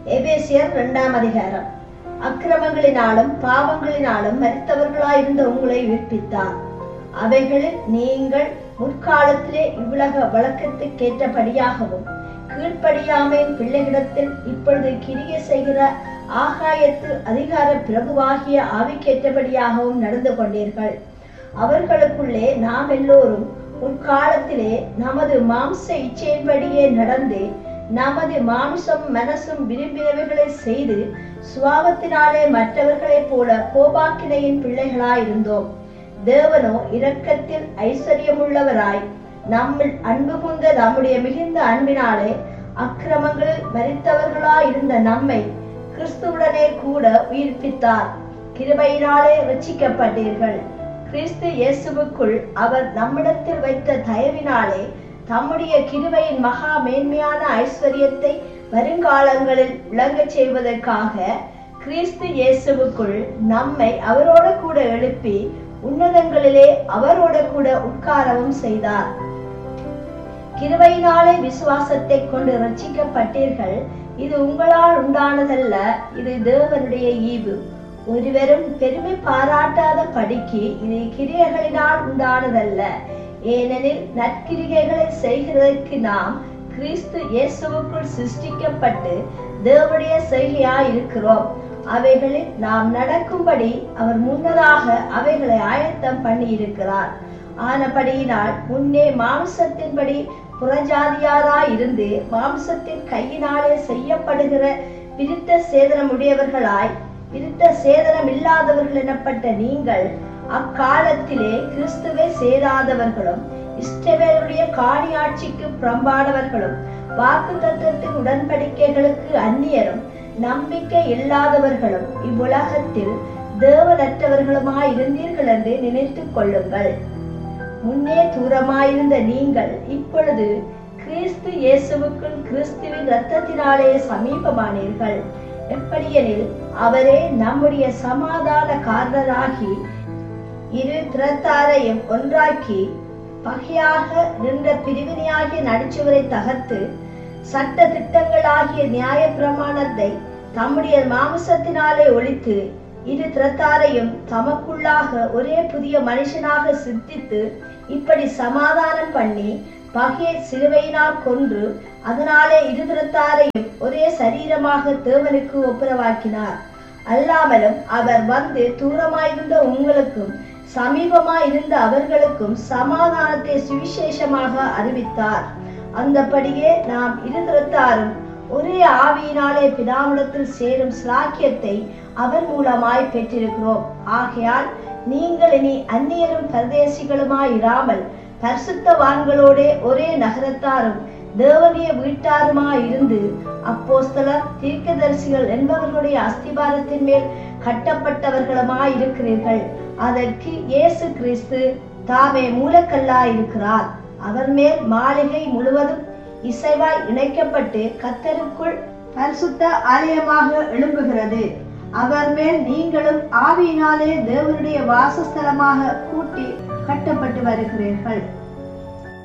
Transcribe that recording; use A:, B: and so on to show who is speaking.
A: எபேசியர் இரண்டாம் அதிகாரம் அக்கிரமங்களினாலும் பாவங்களினாலும் மரித்தவர்களாயிருந்த உங்களை உயிர்ப்பித்தார் அவைகளில் நீங்கள் முற்காலத்திலே இவ்வுலக வழக்கத்துக்கேற்றபடியாகவும் கீழ்ப்படியாமையின் பிள்ளைகளிடத்தில் இப்பொழுது கிரிய செய்கிற ஆகாயத்து அதிகார பிரபுவாகிய ஆவிக்கேற்றபடியாகவும் நடந்து கொண்டீர்கள் அவர்களுக்குள்ளே நாம் எல்லோரும் முற்காலத்திலே நமது மாம்ச இச்சையின்படியே நடந்து நமது மாம்சம் மனசும் விரும்பினவைகளை செய்து சுவாபத்தினாலே மற்றவர்களைப் போல கோபாக்கினையின் பிள்ளைகளாயிருந்தோம் தேவனோ இரக்கத்தில் ஐஸ்வர்யமுள்ளவராய் நம்மில் அன்பு கொண்ட நம்முடைய மிகுந்த அன்பினாலே அக்கிரமங்களில் மரித்தவர்களாயிருந்த நம்மை கிறிஸ்துவுடனே கூட உயிர்ப்பித்தார் கிருபையினாலே ரட்சிக்கப்பட்டீர்கள் கிறிஸ்து இயேசுவுக்குள் அவர் நம்மிடத்தில் வைத்த தயவினாலே தம்முடைய கிருபையின் மகா மேன்மையான ஐஸ்வர்யத்தை வருங்காலங்களில் விளங்கச் செய்வதற்காக கிறிஸ்து இயேசுவுக்குள் நம்மை அவரோட கூட எழுப்பி உன்னதங்களிலே அவரோட கூட உட்காரவும் செய்தார் கிருபையினாலே விசுவாசத்தை கொண்டு ரட்சிக்கப்பட்டீர்கள் இது உங்களால் உண்டானதல்ல இது தேவனுடைய ஈவு ஒருவரும் பெருமை பாராட்டாத படிக்கு இது கிரியைகளினால் உண்டானதல்ல ஏனெனில் நற்கிரிகைகளை செய்கிறதற்கு நாம் கிறிஸ்து இயேசுவுக்குள் சிருஷ்டிக்கப்பட்டு தேவனுடைய செய்கையாய் இருக்கிறோம் அவைகளில் நாம் நடக்கும்படி அவர் முன்னதாக அவைகளை ஆயத்தம் பண்ணி இருக்கிறார் ஆனபடியினால் முன்னே மாம்சத்தின்படி புறஜாதியாராய் இருந்து மாம்சத்தின் கையினாலே செய்யப்படுகிற விருத்த சேதனமுடையவர்களாய் விருத்த சேதனம் இல்லாதவர்கள் எனப்பட்ட நீங்கள் அக்காலத்திலே கிறிஸ்துவை சேராதவர்களும் இஷ்டவேருடைய காணியாட்சிக்கு புறம்பானவர்களும் வாக்கு தத்துவத்தின் உடன்படிக்கைகளுக்கு அந்நியரும் நம்பிக்கை இல்லாதவர்களும் இவ்வுலகத்தில் தேவனற்றவர்களுமாய் இருந்தீர்கள் என்று நினைத்துக் கொள்ளுங்கள் முன்னே தூரமாயிருந்த நீங்கள் இப்பொழுது கிறிஸ்து இயேசுவுக்குள் கிறிஸ்துவின் இரத்தத்தினாலே சமீபமானீர்கள் எப்படியெனில் அவரே நம்முடைய சமாதான காரணராகி இரு திறத்தாரையும் ஒன்றாக்கி பகையாக நின்ற பிரிவினையாகிய நடிச்சுவரை தகர்த்து சட்ட திட்டங்களாகிய நியாய பிரமாணத்தை தம்முடைய மாம்சத்தினாலே ஒழித்து இரு திறத்தாரையும் தமக்குள்ளாக ஒரே புதிய மனுஷனாக சித்தித்து இப்படி சமாதானம் பண்ணி பகையை சிலுவையினால் கொன்று அதனாலே இரு திறத்தாரையும் ஒரே சரீரமாக தேவனுக்கு ஒப்புரவாக்கினார் அல்லாமலும் அவர் வந்து தூரமாயிருந்த உங்களுக்கும் சமீபமாய் இருந்த அவர்களுக்கும் சமாதானத்தை சுவிசேஷமாக அறிவித்தார் அந்தபடியே நாம் இருந்திருத்தாரும் ஒரே ஆவியினாலே பிதாவிடத்தில் சேரும் சிலாக்கியத்தை அவர் மூலமாய் பெற்றிருக்கிறோம் ஆகையால் நீங்கள் இனி அந்நியரும் பரதேசிகளுமாய் இராமல் பரிசுத்தவான்களோடே ஒரே நகரத்தாரும் தேவனுடைய வீட்டாருமாய் இருந்து அப்போஸ்தலர் தீர்க்கதரிசிகள் என்பவர்களுடைய அஸ்திபாரத்தின் மேல் கட்டப்பட்டவர்களுமாய் இருக்கிறீர்கள் அதற்கு இயேசு கிறிஸ்து தாமே மூலக்கல்லாய் இருக்கிறார் அவர் மேல் மாளிகை முழுவதும் இசைவாய் இணைக்கப்பட்டு கத்தருக்குள் பரிசுத்த ஆலயமாக எழும்புகிறது அவர் மேல் நீங்களும் ஆவியினாலே தேவனுடைய வாசஸ்தலமாக கூட்டி கட்டப்பட்டு வருகிறீர்கள்